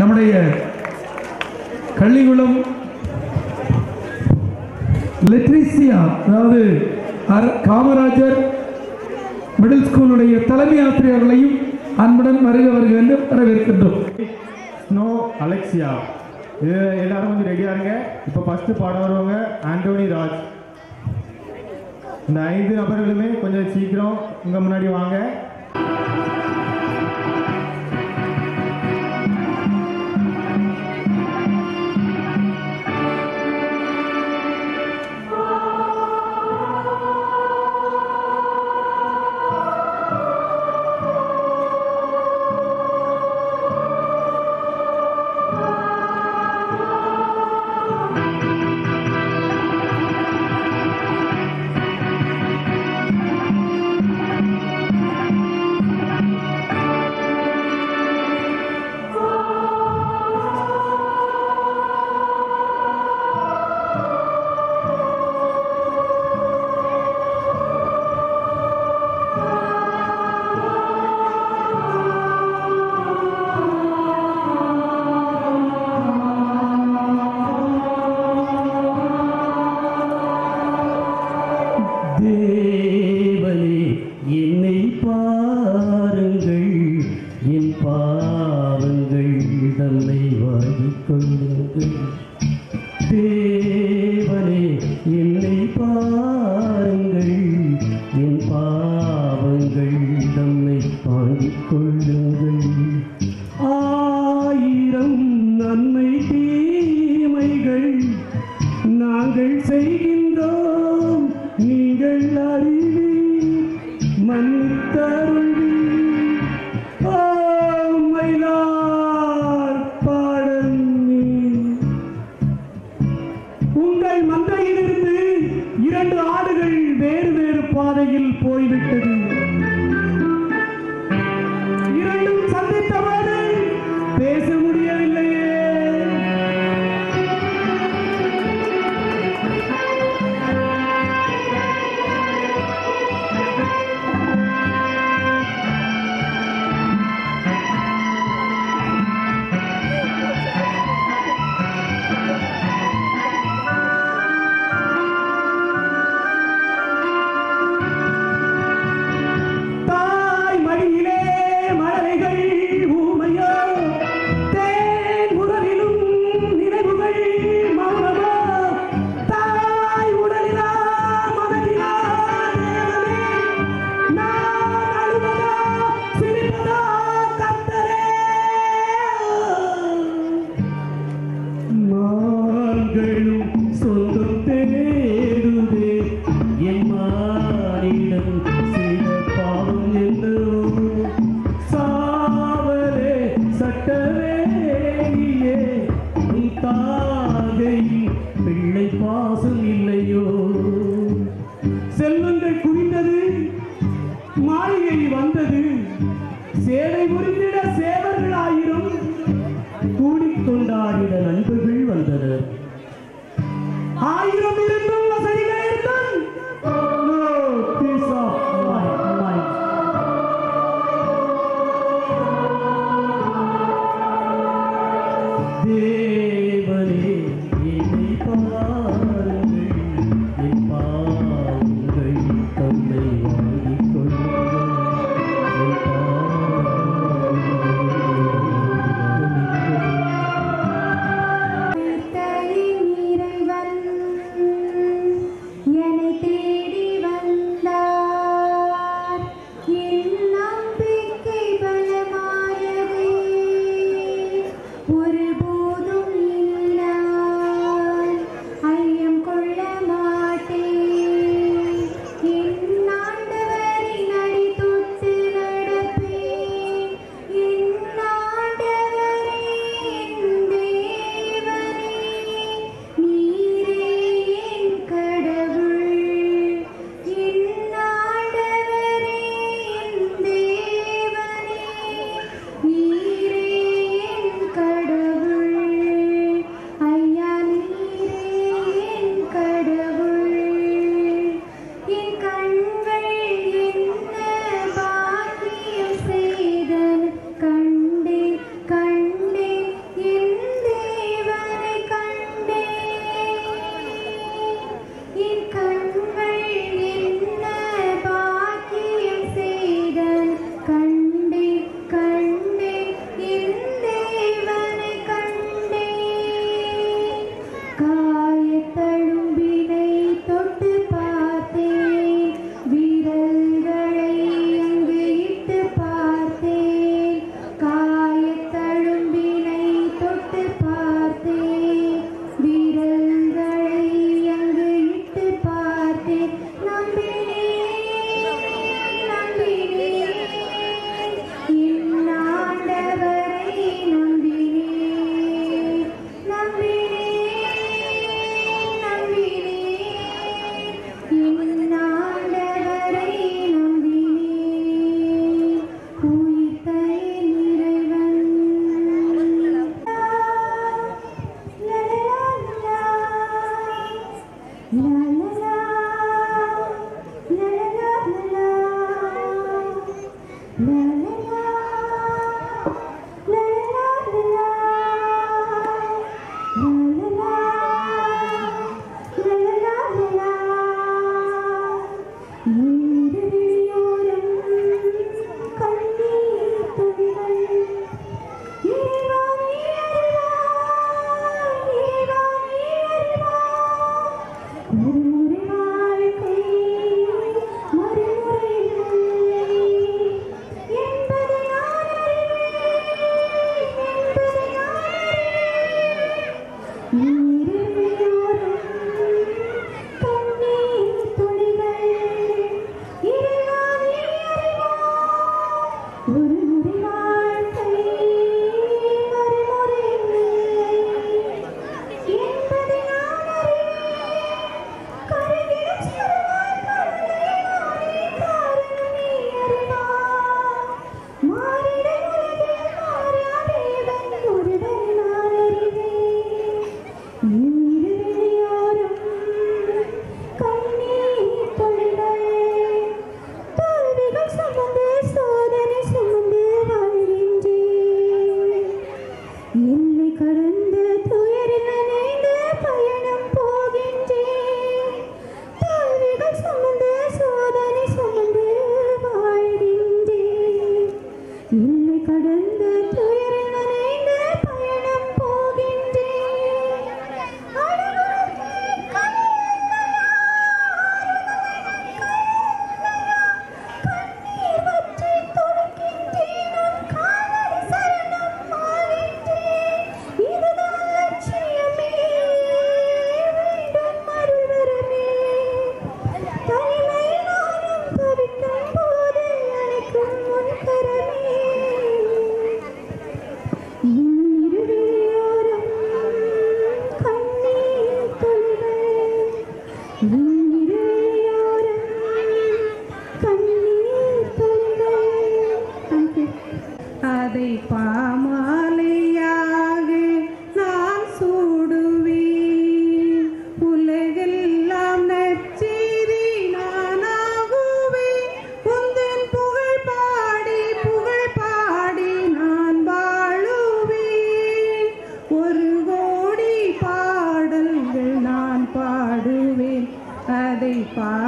நம்முடைய கள்ளிகுளம் லெட்ரிசியா அதாவது அர- காமராஜர் மிடில் ஸ்கூலுடைய தலைமை ஆசிரியர்களையும் அன்புடன் வருக வருக என்று வரவேற்கின்றோம் ஸ்னோ அலெக்சியா இது எல்லாரும் கொஞ்சம் ரெடியாக இருங்க இப்போ ஃபஸ்ட்டு பாட வருவாங்க ஆண்டோனி ராஜ் இந்த ஐந்து நபர்களுமே கொஞ்சம் சீக்கிரம் உங்கள் முன்னாடி வாங்க தேவனே என்னை பாருங்கள் என் பாவங்கள் தன்னை வாங்கிக் கொள்ளுங்கள் தேவனே என்னை பாருங்கள் என் பாவங்கள் தன்னை வாங்கிக் கொள்ளுங்கள் ஆயிரம் நன்மை தீமைகள் நாங்கள் செய்கின்றோம் நீங்கள் அறிவீர் மன்னித்தருள்வீர் மயிலார் பாடல் உங்கள் மந்தையிலிருந்து இரண்டு ஆடுகள் வேறு வேறு பாதையில் போய்விட்டது இரண்டும் சந்தித்தபோது பேச முடியவில்லையே தாய் மடியிலே மழலைகள் ஊமையோ தேன் உடலிலும் நினைவுகள் மௌனமோ தாய் உடலிலா மனதிலா தேவனே நான் அழுவதா சிரிப்பதா கத்தரே மான்களும் சொந்தம் தேடுதே என் மானிடம் செய்த பாவம் என்னவோ சாவலே சட்டவேலியே உன் தாகையில் பிள்ளை பாசம் இல்லையோ செல்வங்கள் குவிந்தது மாளிகை வந்தது சேவை புரிந்திட சேவர்கள் ஆயிரம் கூடிக்கொண்டாடிட நண்பர்கள் வந்தனர் ஆயிரம் இருந்தும் வசதிகள் இருந்தும் no peace of mind, mind. தேவனே என்னை பாருங்கள் என் பாவங்கள் தன்னை வாங்கிக் கொள்ளுங்கள் என் பாவங்கள் கர்த்தரின் இறைவன் என்னை தேடி வந்தார் என் நம்பிக்கை பலமானதே ஒருபோதும் என்னை கடந்து துயரில் நனைந்து பயணம் போகின்றேன் தோல்விகள் சுமந்து சோதனை சுமந்து வாழ்கின்றேன் என்னை கடந்து துயரில் நனைந்து பயணம் போகின்றேன் அழகுறவே கண்ணீர் வற்றி துடிக்கின்றேன் உன் காலடி சரணம் ஆகின்றேன் இதுதான் லட்சியமே வேண்டும் அருள் வரமே தனிமை நானும் தவிக்கும் போது அழைக்கும் உன் கரமே இன்னிருவியோரம் கண்ணீர் துளிகள் இன்னிருவியோரம் கண்ணீர் துளிகள் Thank you. அதை பாமாலையாக நான் சூடுவேன் உலகெல்லாம் நற்செய்தி நானாகுவேன் உந்தன் புகழ் பாடி புகழ் பாடி நான் வாழுவேன் ஒரு கோடி பாடல்கள் நான் பாடுவேன் அதை பா